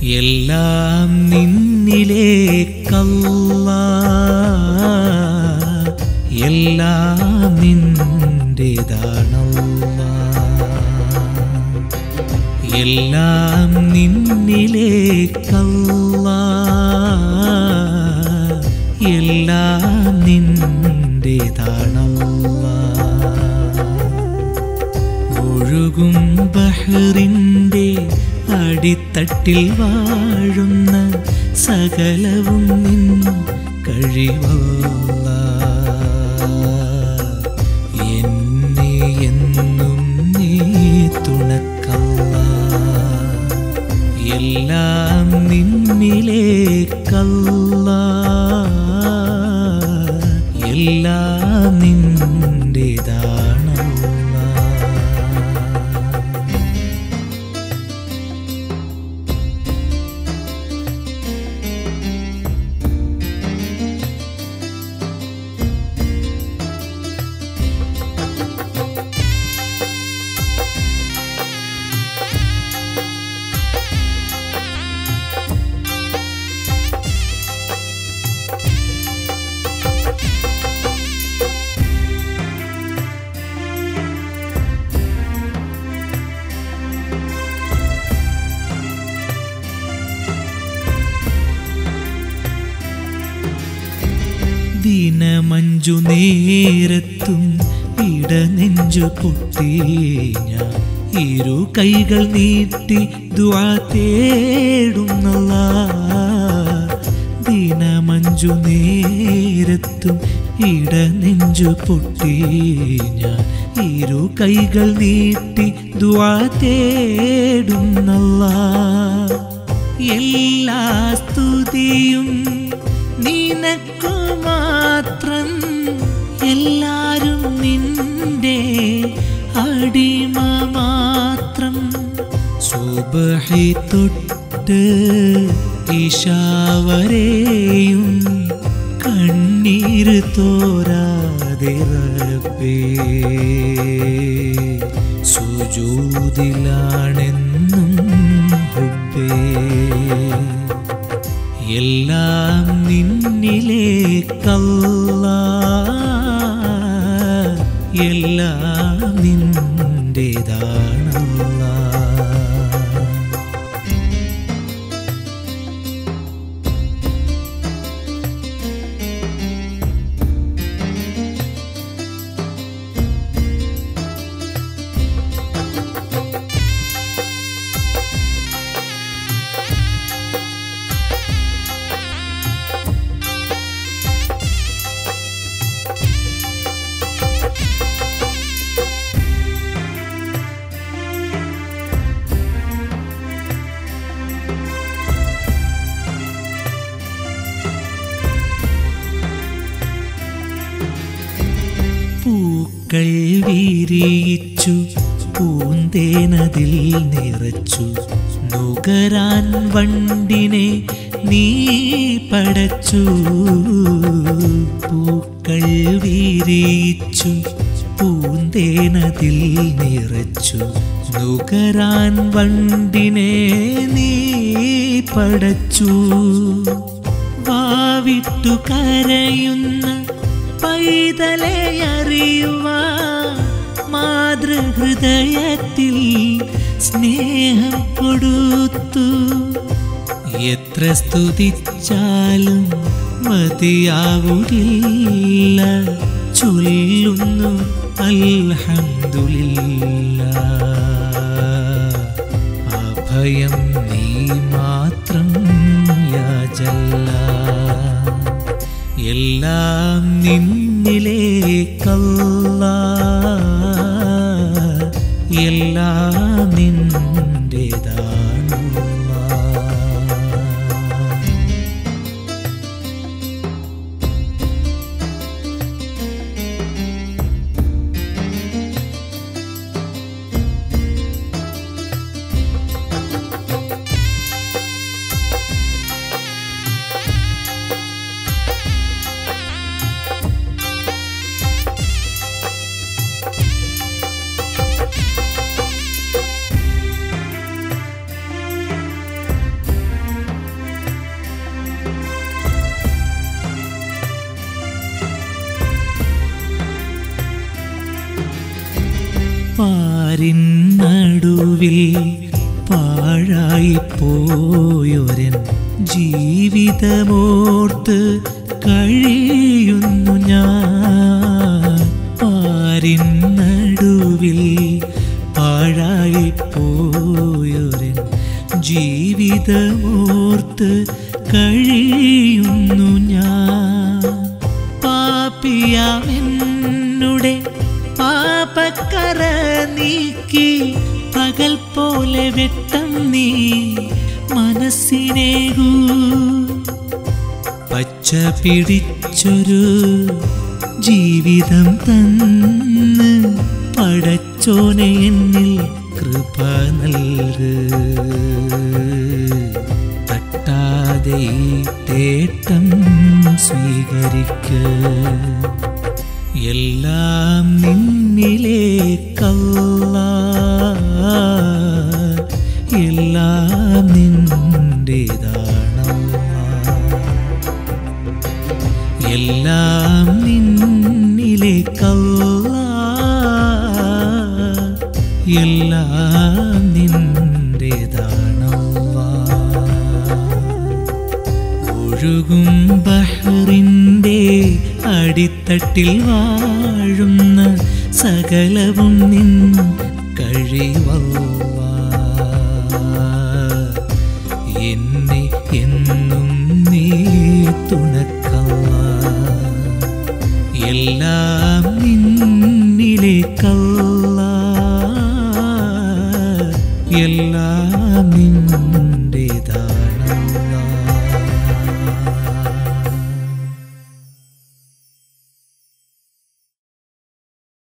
എല്ലാം നിന്നിലേക്കല്ല എല്ലാം നിന്റേതാണല്ല എല്ലാം നിന്നിലേക്കല്ല എല്ലാം നിന്റേതാണല്ല ഒഴുകും ബഹറിൻ്റെ അടിത്തട്ടിൽ വാഴുന്ന സകലവും നിൻ കഴിവല്ല എന്നെ എന്നും നീ തുണക്കല്ല എല്ലാം നിന്നിലേക്കല്ല എല്ലാം നിന്റേതാണല്ല ദിനമഞ്ചു നേരത്തും ഇടനെഞ്ചു പൊട്ടി ഞാൻ ഇരു കൈകൾ നീട്ടി ദ്വാ തേടുന്നല്ല ദിനമഞ്ചു നേരത്തും ഇടനെഞ്ചു പൊട്ടി ഞാൻ ഇരു കൈകൾ നീട്ടി ദ്വാ തേടുന്നല്ല എല്ലാ സ്തുതിയും നിനക്കു മാത്രം എല്ലാരും നിന്റെ അടിമ മാത്രം സുബഹി തൊട്ട് ഇഷാവരെയും കണ്ണീര് തോരാതെ റബ്ബേ സുജൂതിലാണെന്നും ഹുബേ എല്ലാം നിന്നിലേക്കല്ല എല്ലാം നിന്റേതാണല്ല പൂക്കൾ വിരിയിച്ചു പൂന്തേനതിൽ നിറച്ചു നുകരാൻ വണ്ടിനെ നീ പടച്ചു പൂക്കൾ വിരിയിച്ചു പൂന്തേനതിൽ നിറച്ചു നുകരാൻ വണ്ടിനെ നീ പടച്ചു വാവിട്ടു കരയുന്ന പൈതലെ അറിയുക മാതൃഹൃദയത്തിൽ സ്നേഹം കൊടുത്തു എത്ര സ്തുതിച്ചാലും മതിയാവുകില്ല ചൊല്ലുന്നു അൽഹംദുലില്ല അഭയം നീ മാത്രം യാജല്ല എല്ലാം നിന്നിലേക്കല്ല എല്ലാം നിന്റേതാണല്ല പാരിൻ നടുവിൽ പാഴായി പോയൊരൻ ജീവിതമോർത്ത് കഴിയുന്നു ഞാൻ പാരിൻ നടുവിൽ പാഴായി പോയൊരൻ ജീവിതമോർത്ത് കഴിയുന്നു ഞാൻ പാപിയാമെന്നുടെ പാപക്കറ നീക്കി പകൽ പോലെ വെട്ടം നീ മനസ്സിനേകൂ പച്ച പിടിച്ചൊരു ജീവിതം തന്ന് പടച്ചോനെ എന്നിൽ കൃപ നൽക് തട്ടാതെ ഈ തേട്ടം സ്വീകരിക്ക എല്ലാം നിന്നിലേക്കല്ല എല്ലാം നിന്റേതാണല്ല എല്ലാം നിന്നിലേക്കല്ല എല്ലാം നിന്റേതാണല്ല ഒഴുകും ബഹറിൻ്റെ അടിത്തട്ടിൽ വാഴുന്ന സകലവും നിൻ കഴിവല്ല എന്നെ എന്നും നീ തുണക്കല്ല എല്ലാം നിന്നിലേക്കല്ല എല്ലാം നിൻ